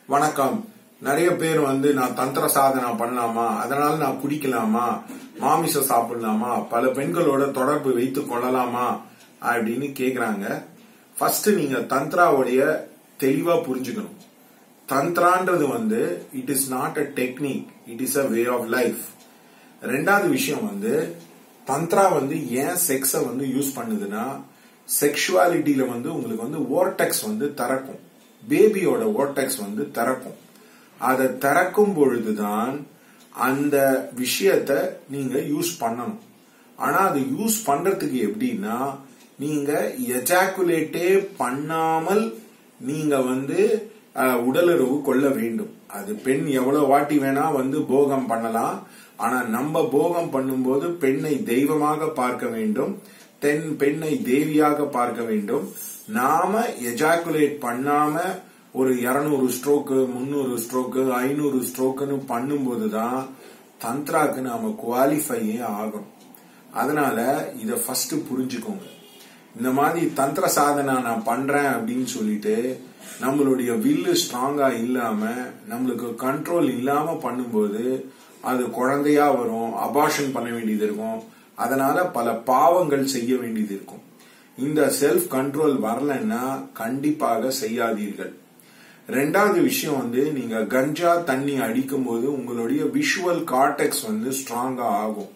வணக்கம் நிறைய பேர் வந்து நான் தந்திர சாதனா பண்ணலாமா அதனால நான் குடிக்கலாமா மாமிசம் சாப்பிடலாமா பல பெண்களோட தொடர்பு வைத்துக் கொள்ளலாமா அப்படின்னு கேக்குறாங்க ஃபர்ஸ்ட் நீங்க தந்த்ராவுடைய தெளிவா புரிஞ்சுக்கணும் தந்த்ரான்றது வந்து it is not a technique it is a way of life ரெண்டாவது விஷயம் வந்து தந்த்ரா வந்து ஏன் செக்ஸ வந்து யூஸ் பண்ணுதுன்னா செக்ஷுவாலிட்டியில வந்து உங்களுக்கு வந்து ஓர்டெக்ஸ் வந்து திறக்கும் பேபியோட ஓர்டெக்ஸ் வந்து திறக்கும் அதை திறக்கும் பொழுதுதான் அந்த விஷயத்த நீங்க யூஸ் பண்ணணும் ஆனா அது யூஸ் பண்றதுக்கு எப்படின்னா நீங்க எஜாக்குலேட்டே பண்ணாமல் நீங்க வந்து அஹ், உடலுறவு கொள்ள வேண்டும் அது பெண் எவ்வளவு வாட்டி வேணா வந்து போகம் பண்ணலாம் ஆனா நம்ம போகம் பண்ணும்போது பெண்ணை தெய்வமாக பார்க்க வேண்டும் தென் பெண்ணை தேவியாக பார்க்க வேண்டும் நாம எஜாக்குலேட் பண்ணாம ஒரு 200 ஸ்ட்ரோக்கு முந்நூறு ஸ்ட்ரோக்கு ஐநூறு ஸ்ட்ரோக்குன்னு பண்ணும்போதுதான் தந்த்ராக்கு நாம குவாலிஃபையே ஆகும் அதனால இத ஃபர்ஸ்ட் புரிஞ்சுக்கோங்க இந்த மாதிரி தந்திர சாதனை நான் பண்றேன் அப்படின்னு சொல்லிட்டு நம்மளுடைய வில்லு ஸ்ட்ராங்கா இல்லாம நம்மளுக்கு கண்ட்ரோல் இல்லாம பண்ணும்போது அது குழந்தையா வரும் அபாஷன் பண்ண வேண்டியது இருக்கும் அதனால பல பாவங்கள் செய்ய வேண்டியது இருக்கும் இந்த செல்ஃப் கண்ட்ரோல் வரலன்னா கண்டிப்பாக செய்யாதீர்கள் ரெண்டாவது விஷயம் வந்து நீங்க கஞ்சா தண்ணி அடிக்கும் போது உங்களுடைய விஷுவல் கார்டெக்ஸ் வந்து ஸ்ட்ராங்கா ஆகும்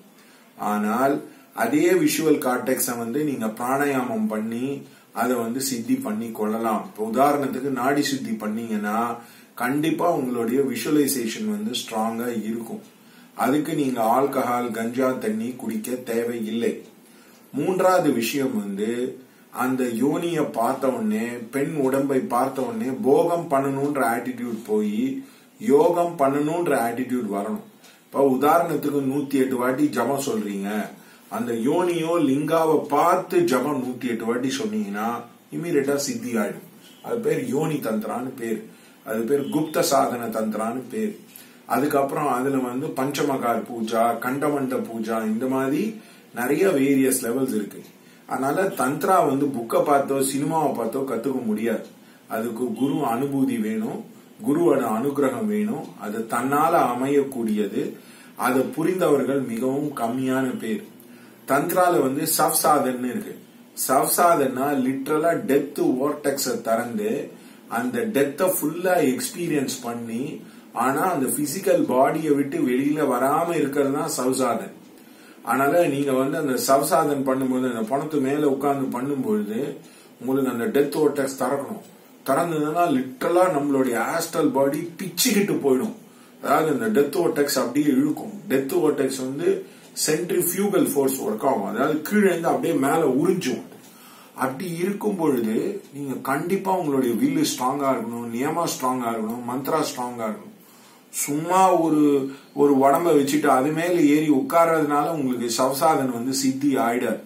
ஆனால் அதே விஷுவல் கார்டெக்ஸ வந்து நீங்க பிராணாயாமம் பண்ணி அதை வந்து சித்தி பண்ணி கொள்ளலாம் இப்போ உதாரணத்துக்கு நாடி சித்தி பண்ணீங்கன்னா கண்டிப்பா உங்களுடைய விஷுவலைசேஷன் வந்து ஸ்ட்ராங்கா இருக்கும் அதுக்கு நீங்க ஆல்கஹால் கஞ்சா தண்ணி குடிக்க தேவையில்லை மூன்றாவது விஷயம் வந்து அந்த யோனிய பார்த்த உடனே பெண் உடம்பை பார்த்த உடனே போகம் பண்ணணும்ன்ற ஆட்டிடியூட் போய் யோகம் பண்ணணும்ன்ற ஆட்டிடியூட் வரணும் இப்ப உதாரணத்துக்கு நூத்தி எட்டு வாட்டி ஜபம் சொல்றீங்க அந்த யோனியோ லிங்காவை பார்த்து ஜபம் நூத்தி எட்டு வாட்டி சொன்னீங்கன்னா இமீடியட்டா சித்தி ஆயிடும் அது பேர் யோனி தந்திரான்னு பேர் அது பேர் குப்த சாதன தந்திரான்னு பேர் அதுக்கப்புறம் அதுல வந்து பஞ்சமகார் பூஜா கண்டமண்ட பூஜா இந்த மாதிரி நிறைய வேரியஸ் லெவல்ஸ் இருக்கு அதனால தந்த்ரா வந்து புக்கை பார்த்தோ சினிமாவை பார்த்தோ கத்துக்க முடியாது அதுக்கு குரு அனுபூதி வேணும் குருவோட அனுகிரகம் வேணும் அது தன்னால அமையக்கூடியது அதை புரிந்தவர்கள் மிகவும் கம்மியான பேர் தந்த்ரால வந்து சவ்சாதன் இருக்கு சவ்சாதன்னா லிட்ரலா டெத் ஓர்டெக்ஸ திறந்து அந்த டெத்தை ஃபுல்லா எக்ஸ்பீரியன்ஸ் பண்ணி ஆனா அந்த பிசிக்கல் பாடியை விட்டு வெளியில வராம இருக்கிறது தான் சவ்சாதன் அதனால நீங்க வந்து அந்த சவசாதன் பண்ணும்போது அந்த பணத்து மேல உட்கார்ந்து பண்ணும்பொழுது உங்களுக்கு அந்த டெத் ஓட்டெக்ஸ் திறக்கணும் திறந்ததுன்னா லிட்டரலா நம்மளுடைய ஆஸ்ட்ரல் பாடி பிச்சுக்கிட்டு போயிடும் அதாவது இந்த டெத் ஓட்டெக்ஸ் அப்படியே இழுக்கும் டெத் ஓட்டெக்ஸ் வந்து சென்ட்ரிஃபியூகல் ஃபோர்ஸ் ஒர்க் ஆகும் அதாவது கீழே இருந்து அப்படியே மேல உறிஞ்சும் அப்படி இருக்கும் பொழுது நீங்க கண்டிப்பா உங்களுடைய வில்லு ஸ்ட்ராங்கா இருக்கணும் நியமா ஸ்ட்ராங்கா இருக்கணும் மந்த்ரா ஸ்ட்ராங்கா இருக்கணும் சும்மா ஒரு ஒரு உடம்ப வச்சுட்டு அது மேல ஏறி உட்கார்றதுனால உங்களுக்கு சவசாதன் வந்து சித்தி ஆயிடாது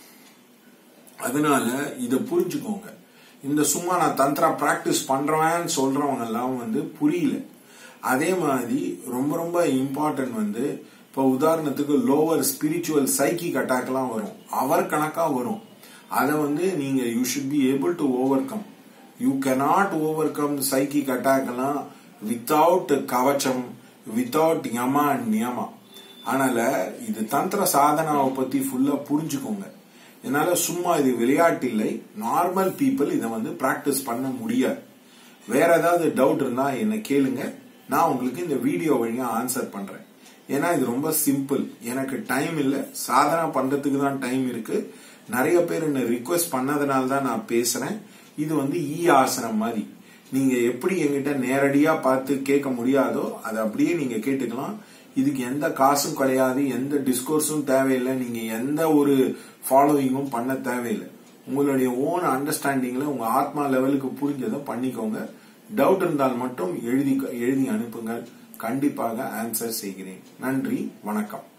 அதனால இத புரிஞ்சுக்கோங்க இந்த சும்மா நான் தந்திரா பிராக்டிஸ் பண்றேன்னு சொல்றவங்க எல்லாம் வந்து புரியல அதே மாதிரி ரொம்ப ரொம்ப இம்பார்ட்டன்ட் வந்து இப்ப உதாரணத்துக்கு லோவர் ஸ்பிரிச்சுவல் சைக்கிக் அட்டாக் எல்லாம் வரும் அவர் கணக்கா வரும் அதை வந்து நீங்க you should be able to overcome you cannot overcome psychic attack எல்லாம் வித்தவுட் கவச்சம் வித்தவுட் யமா அண்ட் நியமா அதனால இது தந்திர சாதனாவை பத்தி ஃபுல்லா புரிஞ்சுக்கோங்க என்னால சும்மா இது விளையாட்டு இல்லை நார்மல் பீப்புள் இதை வந்து பிராக்டிஸ் பண்ண முடியாது வேற ஏதாவது டவுட் இருந்தா என்ன கேளுங்க நான் உங்களுக்கு இந்த வீடியோ வழியா ஆன்சர் பண்றேன் ஏன்னா இது ரொம்ப சிம்பிள் எனக்கு டைம் இல்லை சாதனா பண்றதுக்கு தான் டைம் இருக்கு நிறைய பேர் என்ன ரிக்வெஸ்ட் பண்ணதுனால தான் நான் பேசுறேன் இது வந்து ஈ ஆசனம் மாதிரி நீங்க எப்படி எங்கிட்ட நேரடியா பார்த்து கேட்க முடியாதோ அதை அப்படியே நீங்க கேட்டுக்கலாம் இதுக்கு எந்த காசும் கிடையாது எந்த டிஸ்கோர்ஸும் தேவையில்லை நீங்க எந்த ஒரு ஃபாலோவிங்கும் பண்ண தேவையில்லை உங்களுடைய ஓன் அண்டர்ஸ்டாண்டிங்ல உங்க ஆத்மா லெவலுக்கு புரிஞ்சதை பண்ணிக்கோங்க டவுட் இருந்தால் மட்டும் எழுதி எழுதி அனுப்புங்கள் கண்டிப்பாக ஆன்சர் செய்கிறேன் நன்றி வணக்கம்